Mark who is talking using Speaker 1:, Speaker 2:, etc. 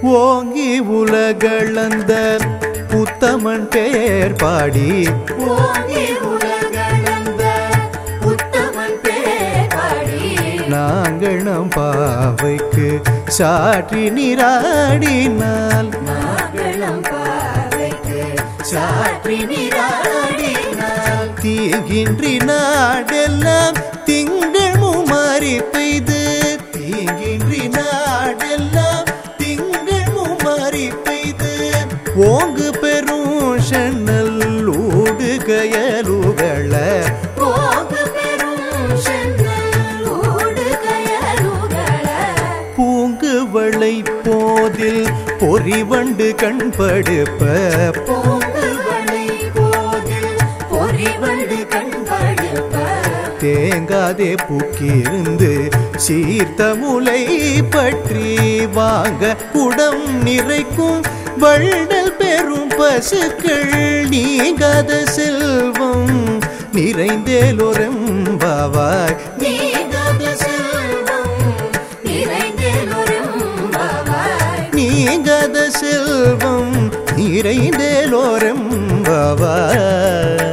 Speaker 1: ஓங்கி உலகளந்த உத்தமன் பேர் பாடி
Speaker 2: ஓங்கி உலகளந்த உத்தமன் பேர் பாடி
Speaker 1: நாங்கள் நம் பாவைக்கு சாற்றி நீராடினால்
Speaker 2: நாங்களும் பாவைக்கு சாற்றி நீராடினால்
Speaker 1: தீங்கின்றி நாடெல்லாம் திங்கள் முமாறி பெய்து தீங்கின்றி நாடெல்லாம் திங்கள் முமாறி பெய்து ஓங்கு பெரும் சென்னல் ஊடு கயலுகள
Speaker 2: போகு பெரும் சென்னல் ஊடு கயலுகள
Speaker 1: பூங்குவளை போதில் பொறிவண்டு கண்படுப்ப
Speaker 2: பூங்குவளை போதில் பொறிவண்டு கண்படுப்ப
Speaker 1: தேங்காதே பூக்கிருந்து சீர்த்த முலை பற்றி வாங்க குடம் நிறைக்கும் வள்ளல் பெரும் பசுக்கள் நீங்காத செல்வம் நிறைந்தேலொரம்பாவாய்
Speaker 2: நீங்காத செல்வம் நிறைந்தேலொரும்பாவாய்.
Speaker 1: நீங்காத செல்வம் நிறைந்தேலோரம்பாவாய்